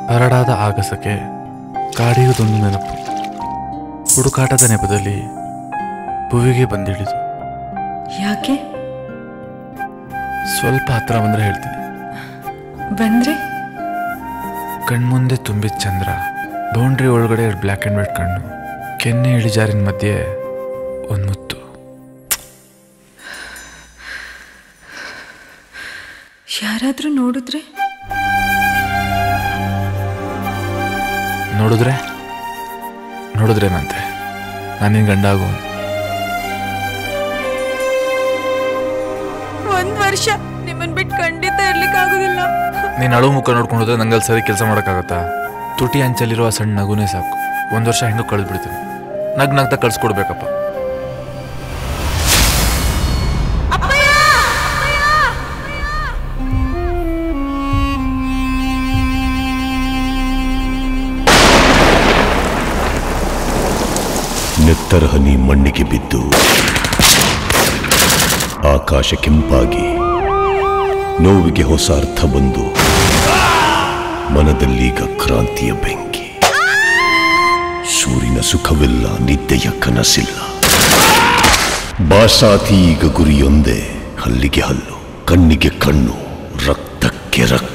ಹರಡಾದ ಆಗಸಕ್ಕೆ ಕಾಡಿಯುವುದೊಂದು ನೆನಪು ಹುಡುಕಾಟದ ನೆಪದಲ್ಲಿ ಭುವಿಗೆ ಬಂದಿಳಿದು ಯಾಕೆ ಸ್ವಲ್ಪ ಹತ್ರ ಬಂದ್ರೆ ಹೇಳ್ತೀನಿ ಬಂದ್ರೆ ಕಣ್ಮುಂದೆ ತುಂಬಿದ ಚಂದ್ರ ಬೌಂಡ್ರಿ ಒಳಗಡೆ ಎರಡು ಬ್ಲ್ಯಾಕ್ ಆ್ಯಂಡ್ ವೈಟ್ ಕಣ್ಣು ಕೆನ್ನೆ ಇಳಿಜಾರಿನ ಮಧ್ಯೆ ಒಂದು ಮುತ್ತು ಯಾರಾದ್ರೂ ನೋಡಿದ್ರೆ ನೋಡಿದ್ರೆ ನೋಡಿದ್ರೇನಂತೆ ನಾನು ನಿನ್ ಗಂಡ ಆಗು ಒಂದ್ ವರ್ಷ ನಿಮ್ಮನ್ ಬಿಟ್ಟು ಖಂಡಿತ ಇರ್ಲಿಕ್ಕೆ ಆಗುದಿಲ್ಲ ನೀನು ಅಳು ಮುಖ ನೋಡ್ಕೊಂಡು ಹೋದ್ರೆ ನಂಗಲ್ಲಿ ಸರಿ ಕೆಲಸ ಮಾಡೋಕ್ಕಾಗತ್ತಾ ತುಟಿ ಅಂಚಲ್ಲಿರುವ ಆ ಸಣ್ಣ ನಗುನೇ ಸಾಕು ಒಂದು ವರ್ಷ ಹೆಂಗೂ ಕಳೆದು ಬಿಡ್ತೀನಿ ನಗ್ ನಗ್ತಾ ಕಳ್ಸ್ಕೊಡ್ಬೇಕಪ್ಪ ನೆತ್ತರ ಹನಿ ಮಣ್ಣಿಗೆ ಬಿದ್ದು ಆಕಾಶ ಕೆಂಪಾಗಿ ನೋವಿಗೆ ಹೊಸ ಅರ್ಥ ಬಂದು ಮನದಲ್ಲೀಗ ಕ್ರಾಂತಿಯ ಬೆಂಕಿ ಸೂರಿನ ಸುಖವಿಲ್ಲ ನಿದ್ದೆಯ ಕನಸಿಲ್ಲ ಬಾಸಾತಿ ಈಗ ಗುರಿಯೊಂದೇ ಹಲ್ಲಿಗೆ ಹಲ್ಲು ಕಣ್ಣಿಗೆ ಕಣ್ಣು ರಕ್ತಕ್ಕೆ ರಕ್ತ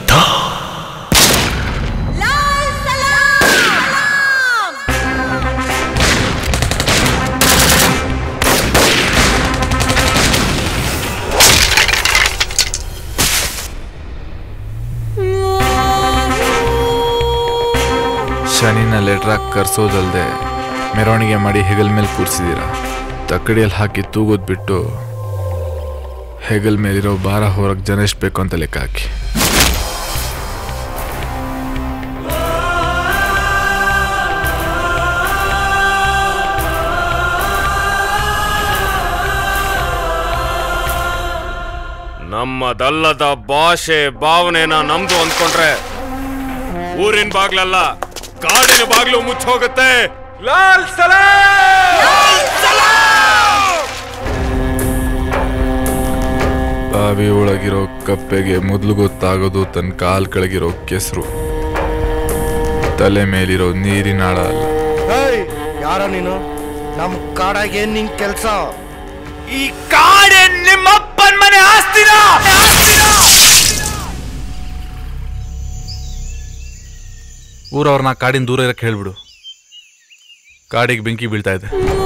ಶನಿನ ಲೆಟ್ರಾಗಿ ಕರ್ಸೋದಲ್ದೆ ಮೆರವಣಿಗೆ ಮಾಡಿ ಹೆಗಲ್ ಮೇಲೆ ಕೂರಿಸಿದ್ದೀರ ತಕ್ಕಡಿಯಲ್ಲಿ ಹಾಕಿ ತೂಗೋದ್ ಬಿಟ್ಟು ಹೆಗಲ್ ಮೇಲಿರೋ ಭಾರ ಹೊರಗೆ ಜನ ಎಷ್ಟು ಬೇಕು ಅಂತ ಲೆಕ್ಕ ಹಾಕಿ ನಮ್ಮದಲ್ಲದ ಭಾಷೆ ಭಾವನೆನ ನಮ್ದು ಅಂದ್ಕೊಂಡ್ರೆ ಊರಿನ ಬಾಗ್ಲಲ್ಲ ಕಾಡಿನ ಬಾಗ್ಲು ಮುಚ್ಚೋಗುತ್ತೆ ಲಾಲ್ ಬಾವಿ ಒಳಗಿರೋ ಕಪ್ಪೆಗೆ ಮೊದಲು ಗೊತ್ತಾಗೋದು ತನ್ನ ಕಾಲ್ ಕೆಳಗಿರೋ ಕೆಸರು ತಲೆ ಮೇಲಿರೋ ನೀರಿನಾಳ ಅಲ್ಲ ಏಯ್ ಯಾರ ನೀನು ನಮ್ ಕಾಡಾಗ ಏನ್ ನಿನ್ ಕೆಲ್ಸ ಈ ಕಾಡೆ ನಿಮ್ಮಪ್ಪನ್ ಮನೆ ಆಸ್ತಿನ ಊರವ್ರನ್ನ ಕಾಡಿನ ದೂರ ಇರಕ್ಕೆ ಹೇಳ್ಬಿಡು ಕಾಡಿಗೆ ಬೆಂಕಿ ಬೀಳ್ತಾ ಇದೆ